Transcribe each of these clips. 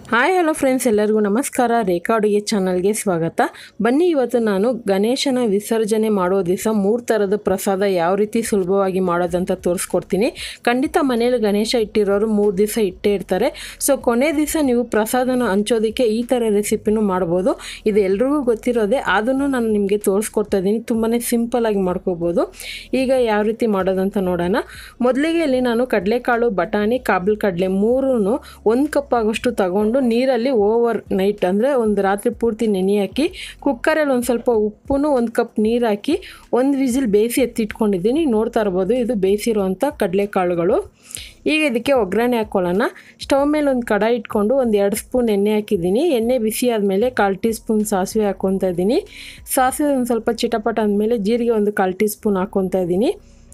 hi hello friends ಎಲ್ಲರಿಗೂ ನಮಸ್ಕಾರ ರೇಖಾ ಅಡುಗೆ ಚಾನಲ್ಗೆ ಸ್ವಾಗತ ಬನ್ನಿ ಇವತ್ತು ನಾನು ಗಣೇಶನ ವಿಸರ್ಜನೆ ಮಾಡೋ ದಿವಸ ಮೂರು ಥರದ ಪ್ರಸಾದ ಯಾವ ರೀತಿ ಸುಲಭವಾಗಿ ಮಾಡೋದಂತ ತೋರಿಸ್ಕೊಡ್ತೀನಿ ಖಂಡಿತ ಮನೇಲಿ ಗಣೇಶ ಇಟ್ಟಿರೋರು ಮೂರು ದಿವಸ ಇಟ್ಟೇ ಇರ್ತಾರೆ ಸೊ ಕೊನೆ ದಿವಸ ನೀವು ಪ್ರಸಾದನ ಹಂಚೋದಕ್ಕೆ ಈ ಥರ ರೆಸಿಪಿನೂ ಮಾಡ್ಬೋದು ಇದು ಎಲ್ರಿಗೂ ಗೊತ್ತಿರೋದೇ ಅದನ್ನು ನಾನು ನಿಮಗೆ ತೋರಿಸ್ಕೊಡ್ತಾ ಇದ್ದೀನಿ ತುಂಬಾ ಸಿಂಪಲ್ಲಾಗಿ ಮಾಡ್ಕೋಬೋದು ಈಗ ಯಾವ ರೀತಿ ಮಾಡೋದಂತ ನೋಡೋಣ ಮೊದಲಿಗೆ ಇಲ್ಲಿ ನಾನು ಕಡಲೆಕಾಳು ಬಟಾಣಿ ಕಾಬಲ್ ಕಡಲೆ ಮೂರೂ ಒಂದು ಕಪ್ ಆಗೋಷ್ಟು ತಗೊಂಡು ನೀರಲ್ಲಿ ಓವರ್ ನೈಟ್ ಅಂದರೆ ಒಂದು ರಾತ್ರಿ ಪೂರ್ತಿ ನೆನೆ ಹಾಕಿ ಕುಕ್ಕರಲ್ಲಿ ಒಂದು ಸ್ವಲ್ಪ ಉಪ್ಪು ಒಂದು ಕಪ್ ನೀರು ಹಾಕಿ ಒಂದು ವಿಸಿಲ್ ಬೇಯಿಸಿ ಎತ್ತಿಟ್ಕೊಂಡಿದ್ದೀನಿ ನೋಡ್ತಾ ಇರ್ಬೋದು ಇದು ಬೇಯಿಸಿರುವಂಥ ಕಡಲೆಕಾಳುಗಳು ಈಗ ಇದಕ್ಕೆ ಒಗ್ಗರಣೆ ಹಾಕ್ಕೊಳ್ಳೋಣ ಸ್ಟವ್ ಮೇಲೆ ಒಂದು ಕಡಾಯಿ ಇಟ್ಕೊಂಡು ಒಂದು ಎರಡು ಸ್ಪೂನ್ ಎಣ್ಣೆ ಹಾಕಿದ್ದೀನಿ ಎಣ್ಣೆ ಬಿಸಿ ಆದಮೇಲೆ ಕಾಲು ಟೀ ಸ್ಪೂನ್ ಸಾಸಿವೆ ಹಾಕ್ಕೊತಾ ಇದ್ದೀನಿ ಸಾಸಿವೆ ಒಂದು ಸ್ವಲ್ಪ ಚಿಟಪಟ ಅಂದಮೇಲೆ ಜೀರಿಗೆ ಒಂದು ಕಾಲು ಟೀ ಸ್ಪೂನ್ ಹಾಕ್ಕೊತಾ ಇದ್ದೀನಿ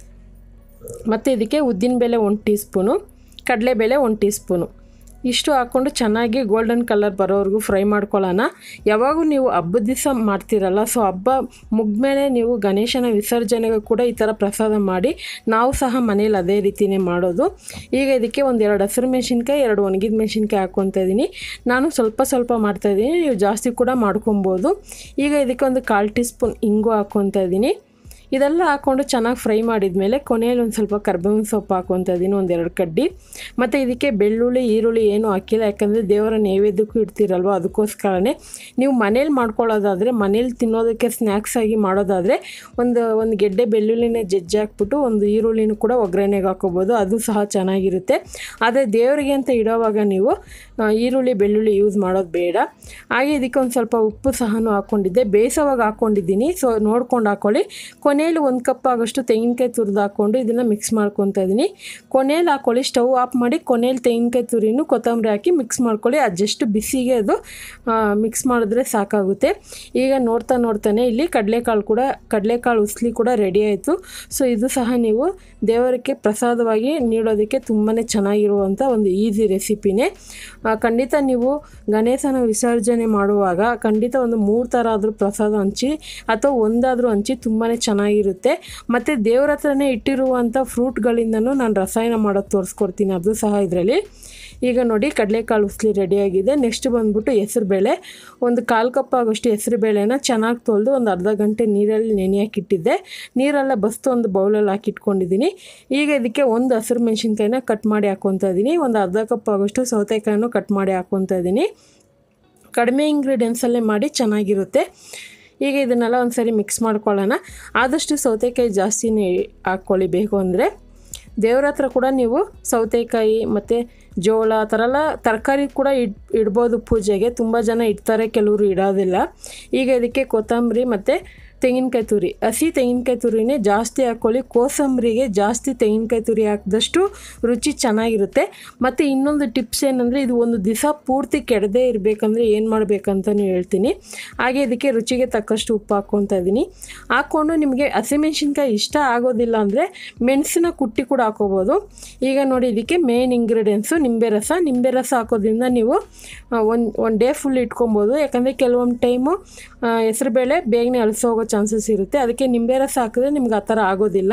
ಮತ್ತು ಇದಕ್ಕೆ ಉದ್ದಿನಬೇಳೆ ಒಂದು ಟೀ ಸ್ಪೂನು ಕಡಲೆಬೇಳೆ ಒಂದು ಟೀ ಸ್ಪೂನು ಇಷ್ಟು ಹಾಕ್ಕೊಂಡು ಚೆನ್ನಾಗಿ ಗೋಲ್ಡನ್ ಕಲರ್ ಬರೋವರೆಗೂ ಫ್ರೈ ಮಾಡ್ಕೊಳ್ಳೋಣ ಯಾವಾಗೂ ನೀವು ಹಬ್ಬದ ದಿವಸ ಮಾಡ್ತೀರಲ್ಲ ಸೊ ಹಬ್ಬ ಮುಗ್ಮೇಲೆ ನೀವು ಗಣೇಶನ ವಿಸರ್ಜನೆಗೂ ಕೂಡ ಈ ಥರ ಪ್ರಸಾದ ಮಾಡಿ ನಾವು ಸಹ ಮನೇಲಿ ಅದೇ ರೀತಿಯೇ ಮಾಡೋದು ಈಗ ಇದಕ್ಕೆ ಒಂದು ಎರಡು ಹಸಿರು ಮೆಣಸಿನ್ಕಾಯಿ ಎರಡು ಒಣಗಿದ ಮೆಣಸಿನ್ಕಾಯಿ ಹಾಕ್ಕೊತಾ ಇದ್ದೀನಿ ನಾನು ಸ್ವಲ್ಪ ಸ್ವಲ್ಪ ಮಾಡ್ತಾಯಿದ್ದೀನಿ ನೀವು ಜಾಸ್ತಿ ಕೂಡ ಮಾಡ್ಕೊಬೋದು ಈಗ ಇದಕ್ಕೆ ಒಂದು ಕಾಲು ಟೀ ಸ್ಪೂನ್ ಇಂಗು ಹಾಕ್ಕೊತಾ ಇದ್ದೀನಿ ಇದೆಲ್ಲ ಹಾಕ್ಕೊಂಡು ಚೆನ್ನಾಗಿ ಫ್ರೈ ಮಾಡಿದ್ಮೇಲೆ ಕೊನೆಯಲ್ಲಿ ಒಂದು ಸ್ವಲ್ಪ ಕರ್ಬೇವಿನ ಸೊಪ್ಪು ಹಾಕ್ಕೊತಾ ಇದ್ದೀನಿ ಒಂದೆರಡು ಕಡ್ಡಿ ಮತ್ತು ಇದಕ್ಕೆ ಬೆಳ್ಳುಳ್ಳಿ ಈರುಳ್ಳಿ ಏನೂ ಹಾಕಿಲ್ಲ ಯಾಕಂದರೆ ದೇವರ ನೈವೇದ್ಯಕ್ಕೂ ಇಡ್ತೀರಲ್ವ ಅದಕ್ಕೋಸ್ಕರನೇ ನೀವು ಮನೇಲಿ ಮಾಡ್ಕೊಳ್ಳೋದಾದರೆ ಮನೇಲಿ ತಿನ್ನೋದಕ್ಕೆ ಸ್ನ್ಯಾಕ್ಸ್ ಆಗಿ ಮಾಡೋದಾದರೆ ಒಂದು ಒಂದು ಗೆಡ್ಡೆ ಬೆಳ್ಳುಳ್ಳಿನ ಜಜ್ಜಿ ಹಾಕ್ಬಿಟ್ಟು ಒಂದು ಈರುಳ್ಳಿನೂ ಕೂಡ ಒಗ್ಗರಣೆಗೆ ಹಾಕೋಬೋದು ಅದು ಸಹ ಚೆನ್ನಾಗಿರುತ್ತೆ ಆದರೆ ದೇವರಿಗೆ ಅಂತ ಇಡೋವಾಗ ನೀವು ಆ, ಈರುಳ್ಳಿ ಬೆಳ್ಳುಳ್ಳಿ ಯೂಸ್ ಮಾಡೋದು ಬೇಡ ಹಾಗೆ ಇದಕ್ಕೆ ಒಂದು ಸ್ವಲ್ಪ ಉಪ್ಪು ಸಹ ಹಾಕ್ಕೊಂಡಿದ್ದೆ ಬೇಯಿಸೋವಾಗ ಹಾಕ್ಕೊಂಡಿದ್ದೀನಿ ಸೊ ನೋಡ್ಕೊಂಡು ಹಾಕ್ಕೊಳ್ಳಿ ಕೊನೆಯಲ್ಲಿ ಒಂದು ಕಪ್ ಆಗೋಷ್ಟು ತೆಂಗಿನಕಾಯಿ ತುರಿದು ಹಾಕ್ಕೊಂಡು ಇದನ್ನು ಮಿಕ್ಸ್ ಮಾಡ್ಕೊತಾ ಇದ್ದೀನಿ ಕೊನೆಯಲ್ಲಿ ಹಾಕ್ಕೊಳ್ಳಿ ಸ್ಟವ್ ಆಫ್ ಮಾಡಿ ಕೊನೆಯಲ್ಲಿ ತೆಂಗಿನಕಾಯಿ ತುರಿನೂ ಕೊತ್ತಂಬರಿ ಹಾಕಿ ಮಿಕ್ಸ್ ಮಾಡ್ಕೊಳ್ಳಿ ಅದು ಜಸ್ಟ್ ಬಿಸಿಗೆ ಅದು ಮಿಕ್ಸ್ ಮಾಡಿದ್ರೆ ಸಾಕಾಗುತ್ತೆ ಈಗ ನೋಡ್ತಾ ನೋಡ್ತಾನೆ ಇಲ್ಲಿ ಕಡಲೆಕಾಳು ಕೂಡ ಕಡಲೆಕಾಳು ಉಸ್ಲಿ ಕೂಡ ರೆಡಿ ಆಯಿತು ಸೊ ಇದು ಸಹ ನೀವು ದೇವರಿಗೆ ಪ್ರಸಾದವಾಗಿ ನೀಡೋದಕ್ಕೆ ತುಂಬಾ ಚೆನ್ನಾಗಿರುವಂಥ ಒಂದು ಈಸಿ ರೆಸಿಪಿನೇ ಆ, ಖಂಡಿತ ನೀವು ಗಣೇಶನ ವಿಸರ್ಜನೆ ಮಾಡುವಾಗ ಖಂಡಿತ ಒಂದು ಮೂರು ಥರ ಆದರೂ ಪ್ರಸಾದ ಹಂಚಿ ಅಥವಾ ಒಂದಾದರೂ ಹಂಚಿ ತುಂಬಾ ಚೆನ್ನಾಗಿರುತ್ತೆ ಮತ್ತು ದೇವ್ರ ಹತ್ರನೇ ಇಟ್ಟಿರುವಂಥ ಫ್ರೂಟ್ಗಳಿಂದನೂ ನಾನು ರಸಾಯನ ಮಾಡೋದು ತೋರಿಸ್ಕೊಡ್ತೀನಿ ಅದು ಸಹ ಇದರಲ್ಲಿ ಈಗ ನೋಡಿ ಕಡಲೆಕಾಳು ಉಸ್ಲಿ ರೆಡಿಯಾಗಿದೆ ನೆಕ್ಸ್ಟ್ ಬಂದ್ಬಿಟ್ಟು ಹೆಸರುಬೇಳೆ ಒಂದು ಕಾಲು ಕಪ್ ಆಗೋಷ್ಟು ಹೆಸರುಬೇಳೆನ ಚೆನ್ನಾಗಿ ತೊಳೆದು ಒಂದು ಅರ್ಧ ಗಂಟೆ ನೀರಲ್ಲಿ ನೆನೆ ಹಾಕಿಟ್ಟಿದ್ದೆ ನೀರೆಲ್ಲ ಬಸ್ತು ಒಂದು ಬೌಲಲ್ಲಿ ಹಾಕಿಟ್ಕೊಂಡಿದ್ದೀನಿ ಈಗ ಇದಕ್ಕೆ ಒಂದು ಹಸಿರು ಮೆಣಸಿನ್ಕಾಯಿನ ಕಟ್ ಮಾಡಿ ಹಾಕ್ಕೊತಾ ಇದ್ದೀನಿ ಒಂದು ಅರ್ಧ ಕಪ್ ಆಗೋಷ್ಟು ಸೌತೆಕಾಯಿನೂ ಕಟ್ ಮಾಡಿ ಹಾಕ್ಕೊತಾ ಇದ್ದೀನಿ ಕಡಿಮೆ ಇಂಗ್ರೀಡಿಯೆಂಟ್ಸಲ್ಲೇ ಮಾಡಿ ಚೆನ್ನಾಗಿರುತ್ತೆ ಈಗ ಇದನ್ನೆಲ್ಲ ಒಂದು ಸರಿ ಮಿಕ್ಸ್ ಮಾಡ್ಕೊಳ್ಳೋಣ ಆದಷ್ಟು ಸೌತೆಕಾಯಿ ಜಾಸ್ತಿನೇ ಹಾಕ್ಕೊಳ್ಳಿ ಬೇಕು ಅಂದರೆ ದೇವ್ರ ಹತ್ರ ಕೂಡ ನೀವು ಸೌತೆಕಾಯಿ ಮತ್ತು ಜೋಳ ಆ ಥರ ಎಲ್ಲ ತರಕಾರಿ ಕೂಡ ಇಡ್ ಇಡ್ಬೋದು ಪೂಜೆಗೆ ತುಂಬ ಜನ ಇಡ್ತಾರೆ ಕೆಲವರು ಇಡೋದಿಲ್ಲ ಈಗ ಇದಕ್ಕೆ ಕೊತ್ತಂಬರಿ ಮತ್ತು ತೆಂಗಿನಕಾಯಿ ತುರಿ ಹಸಿ ತೆಂಗಿನಕಾಯಿ ತುರಿನೇ ಜಾಸ್ತಿ ಹಾಕ್ಕೊಳ್ಳಿ ಕೋಸಂಬರಿಗೆ ಜಾಸ್ತಿ ತೆಂಗಿನಕಾಯಿ ತುರಿ ಹಾಕಿದಷ್ಟು ರುಚಿ ಚೆನ್ನಾಗಿರುತ್ತೆ ಮತ್ತು ಇನ್ನೊಂದು ಟಿಪ್ಸ್ ಏನಂದರೆ ಇದು ಒಂದು ದಿವಸ ಪೂರ್ತಿ ಕೆಡದೇ ಇರಬೇಕಂದ್ರೆ ಏನು ಮಾಡಬೇಕಂತಲೂ ಹೇಳ್ತೀನಿ ಹಾಗೆ ಇದಕ್ಕೆ ರುಚಿಗೆ ತಕ್ಕಷ್ಟು ಉಪ್ಪು ಹಾಕ್ಕೊತಾ ಇದ್ದೀನಿ ಹಾಕ್ಕೊಂಡು ನಿಮಗೆ ಹಸಿಮೆಣ್ಸಿನ್ಕಾಯಿ ಇಷ್ಟ ಆಗೋದಿಲ್ಲ ಅಂದರೆ ಮೆಣಸನ್ನ ಕುಟ್ಟಿ ಕೂಡ ಹಾಕೋಬೋದು ಈಗ ನೋಡಿ ಇದಕ್ಕೆ ಮೇನ್ ಇಂಗ್ರೀಡಿಯೆಂಟ್ಸು ನಿಂಬೆ ರಸ ನಿಂಬೆ ರಸ ಹಾಕೋದ್ರಿಂದ ನೀವು ಒಂದು ಒನ್ ಡೇ ಫುಲ್ ಇಟ್ಕೊಬೋದು ಯಾಕಂದರೆ ಕೆಲವೊಂದು ಟೈಮು ಹೆಸರುಬೇಳೆ ಬೇಗನೆ ಅಲಸೋಗೋ ಚಾನ್ಸಸ್ ಇರುತ್ತೆ ಅದಕ್ಕೆ ನಿಂಬೆ ರಸ ಹಾಕಿದ್ರೆ ನಿಮ್ಗೆ ಆ ಥರ ಆಗೋದಿಲ್ಲ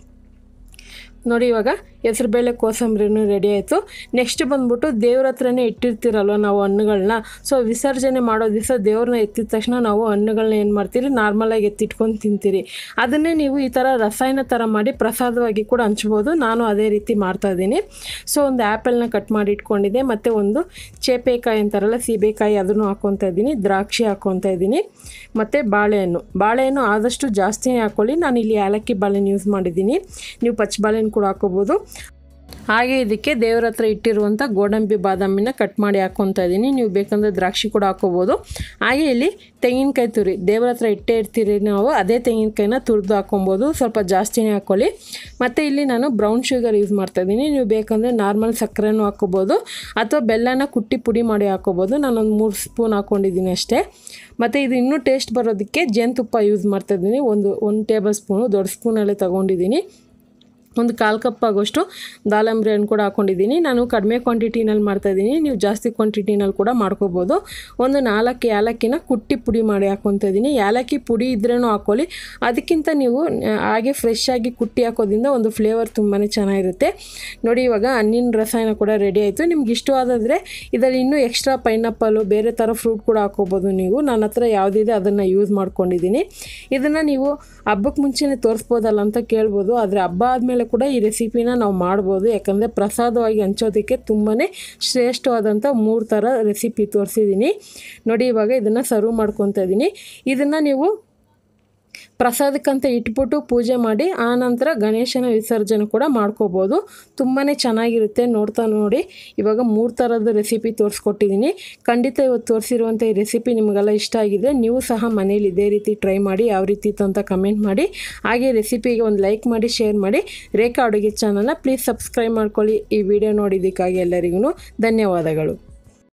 ನೋಡಿ ಇವಾಗ ಹೆಸರುಬೇಳೆ ಕೋಸಂಬರಿನೂ ರೆಡಿ ಆಯಿತು ನೆಕ್ಸ್ಟ್ ಬಂದ್ಬಿಟ್ಟು ದೇವ್ರ ಹತ್ರನೇ ಇಟ್ಟಿರ್ತೀರಲ್ವ ನಾವು ಹಣ್ಣುಗಳನ್ನ ಸೊ ವಿಸರ್ಜನೆ ಮಾಡೋ ದಿವಸ ದೇವ್ರನ್ನ ಎತ್ತಿದ ತಕ್ಷಣ ನಾವು ಹಣ್ಣುಗಳನ್ನ ಏನು ಮಾಡ್ತೀರಿ ನಾರ್ಮಲಾಗಿ ಎತ್ತಿಟ್ಕೊಂಡು ತಿಂತೀರಿ ಅದನ್ನೇ ನೀವು ಈ ಥರ ರಸಾಯನ ಥರ ಮಾಡಿ ಪ್ರಸಾದವಾಗಿ ಕೂಡ ಹಂಚ್ಬೋದು ನಾನು ಅದೇ ರೀತಿ ಮಾಡ್ತಾ ಇದ್ದೀನಿ ಸೊ ಒಂದು ಆ್ಯಪಲ್ನ ಕಟ್ ಮಾಡಿ ಇಟ್ಕೊಂಡಿದ್ದೆ ಮತ್ತು ಒಂದು ಚೇಪೆಕಾಯಿ ಅಂತಾರಲ್ಲ ಸೀಬೆಕಾಯಿ ಅದನ್ನು ಹಾಕ್ಕೊತಾ ಇದ್ದೀನಿ ದ್ರಾಕ್ಷಿ ಹಾಕ್ಕೊತಾ ಇದ್ದೀನಿ ಮತ್ತು ಬಾಳೆಹಣ್ಣು ಬಾಳೆಹಣ್ಣು ಆದಷ್ಟು ಜಾಸ್ತಿನೇ ಹಾಕ್ಕೊಳ್ಳಿ ನಾನು ಇಲ್ಲಿ ಏಲಕ್ಕಿ ಬಾಳೆಹಣ್ಣು ಯೂಸ್ ಮಾಡಿದ್ದೀನಿ ನೀವು ಪಚ್ಚ ಬಾಳೆಹಣ್ಣು ಕೂಡ ಹಾಕೋಬೋದು ಹಾಗೆ ಇದಕ್ಕೆ ದೇವ್ರ ಹತ್ರ ಇಟ್ಟಿರುವಂಥ ಗೋಡಂಬಿ ಬಾದಾಮಿನ ಕಟ್ ಮಾಡಿ ಹಾಕ್ಕೊತಾ ಇದ್ದೀನಿ ನೀವು ಬೇಕಂದರೆ ದ್ರಾಕ್ಷಿ ಕೂಡ ಹಾಕೋಬೋದು ಹಾಗೆ ಇಲ್ಲಿ ತೆಂಗಿನಕಾಯಿ ತುರಿ ದೇವ್ರ ಹತ್ರ ಇಟ್ಟೇ ಇರ್ತೀರಿ ನಾವು ಅದೇ ತೆಂಗಿನಕಾಯಿನ ತುರಿದು ಹಾಕೊಬೋದು ಸ್ವಲ್ಪ ಜಾಸ್ತಿನೇ ಹಾಕ್ಕೊಳ್ಳಿ ಮತ್ತು ಇಲ್ಲಿ ನಾನು ಬ್ರೌನ್ ಶುಗರ್ ಯೂಸ್ ಮಾಡ್ತಾ ಇದ್ದೀನಿ ನೀವು ಬೇಕಂದರೆ ನಾರ್ಮಲ್ ಸಕ್ಕರೆನೂ ಹಾಕ್ಕೋಬೋದು ಅಥವಾ ಬೆಲ್ಲನ ಕುಟ್ಟಿ ಪುಡಿ ಮಾಡಿ ಹಾಕ್ಕೋಬೋದು ನಾನೊಂದು ಮೂರು ಸ್ಪೂನ್ ಹಾಕ್ಕೊಂಡಿದ್ದೀನಿ ಅಷ್ಟೇ ಮತ್ತು ಇದು ಇನ್ನೂ ಟೇಸ್ಟ್ ಬರೋದಕ್ಕೆ ಜೇನುತುಪ್ಪ ಯೂಸ್ ಮಾಡ್ತಾಯಿದ್ದೀನಿ ಒಂದು ಒಂದು ಟೇಬಲ್ ಸ್ಪೂನು ದೊಡ್ಡ ಸ್ಪೂನಲ್ಲೇ ತೊಗೊಂಡಿದ್ದೀನಿ ಒಂದು ಕಾಲು ಕಪ್ ಆಗೋಷ್ಟು ದಾಳಂಬ್ರಿ ಹಣ್ಣು ಕೂಡ ಹಾಕ್ಕೊಂಡಿದ್ದೀನಿ ನಾನು ಕಡಿಮೆ ಕ್ವಾಂಟಿಟಿನಲ್ಲಿ ಮಾಡ್ತಾಯಿದ್ದೀನಿ ನೀವು ಜಾಸ್ತಿ ಕ್ವಾಂಟಿಟಿನಲ್ಲಿ ಕೂಡ ಮಾಡ್ಕೋಬೋದು ಒಂದು ನಾಲ್ಕು ಏಲಕ್ಕಿನ ಕುಟ್ಟಿ ಪುಡಿ ಮಾಡಿ ಹಾಕ್ಕೊತಾ ಇದ್ದೀನಿ ಏಲಕ್ಕಿ ಪುಡಿ ಇದ್ರೇನೂ ಹಾಕ್ಕೊಳ್ಳಿ ಅದಕ್ಕಿಂತ ನೀವು ಆ, ಹಾಗೆ ಫ್ರೆಶ್ ಆಗಿ ಕುಟ್ಟಿ ಹಾಕೋದ್ರಿಂದ ಒಂದು ಫ್ಲೇವರ್ ತುಂಬಾ ಚೆನ್ನಾಗಿರುತ್ತೆ ನೋಡಿ ಇವಾಗ ಹಣ್ಣಿನ ರಸಾಯನ ಕೂಡ ರೆಡಿ ಆಯಿತು ನಿಮ್ಗೆ ಇಷ್ಟವಾದರೆ ಇದರಲ್ಲಿ ಇನ್ನೂ ಎಕ್ಸ್ಟ್ರಾ ಪೈನಾಪಲ್ಲು ಬೇರೆ ಥರ ಫ್ರೂಟ್ ಕೂಡ ಹಾಕೋಬೋದು ನೀವು ನನ್ನ ಹತ್ರ ಯಾವುದಿದೆ ಅದನ್ನು ಯೂಸ್ ಮಾಡ್ಕೊಂಡಿದ್ದೀನಿ ಇದನ್ನು ನೀವು ಹಬ್ಬಕ್ಕೆ ಮುಂಚೆನೇ ತೋರಿಸ್ಬೋದಲ್ಲ ಅಂತ ಕೇಳ್ಬೋದು ಆದರೆ ಹಬ್ಬ ಆದಮೇಲೆ ಕೂಡ ಈ ರೆಸಿಪಿನ ನಾವು ಮಾಡ್ಬೋದು ಯಾಕಂದರೆ ಪ್ರಸಾದವಾಗಿ ಹಂಚೋದಕ್ಕೆ ತುಂಬಾ ಶ್ರೇಷ್ಠವಾದಂಥ ಮೂರು ಥರ ರೆಸಿಪಿ ತೋರಿಸಿದ್ದೀನಿ ನೋಡಿ ಇವಾಗ ಇದನ್ನು ಸರ್ವ್ ಮಾಡ್ಕೊತಾ ಇದ್ದೀನಿ ಇದನ್ನು ನೀವು ಪ್ರಸಾದಕ್ಕಂತ ಇಟ್ಬಿಟ್ಟು ಪೂಜೆ ಮಾಡಿ ಆನಂತರ ಗಣೇಶನ ವಿಸರ್ಜನೆ ಕೂಡ ಮಾಡ್ಕೋಬೋದು ತುಂಬಾ ಚೆನ್ನಾಗಿರುತ್ತೆ ನೋಡ್ತಾ ನೋಡಿ ಇವಾಗ ಮೂರು ಥರದ ರೆಸಿಪಿ ತೋರಿಸ್ಕೊಟ್ಟಿದ್ದೀನಿ ಖಂಡಿತ ಇವತ್ತು ತೋರಿಸಿರುವಂಥ ಈ ರೆಸಿಪಿ ನಿಮಗೆಲ್ಲ ಇಷ್ಟ ಆಗಿದೆ ನೀವು ಸಹ ಮನೇಲಿ ಇದೇ ರೀತಿ ಟ್ರೈ ಮಾಡಿ ಯಾವ ರೀತಿ ಇತ್ತು ಅಂತ ಕಮೆಂಟ್ ಮಾಡಿ ಹಾಗೆ ರೆಸಿಪಿಗೆ ಒಂದು ಲೈಕ್ ಮಾಡಿ ಶೇರ್ ಮಾಡಿ ರೇಖಾ ಅಡುಗೆ ಚಾನಲ್ನ ಪ್ಲೀಸ್ ಸಬ್ಸ್ಕ್ರೈಬ್ ಮಾಡ್ಕೊಳ್ಳಿ ಈ ವಿಡಿಯೋ ನೋಡಿದ್ದಕ್ಕಾಗಿ ಎಲ್ಲರಿಗೂ ಧನ್ಯವಾದಗಳು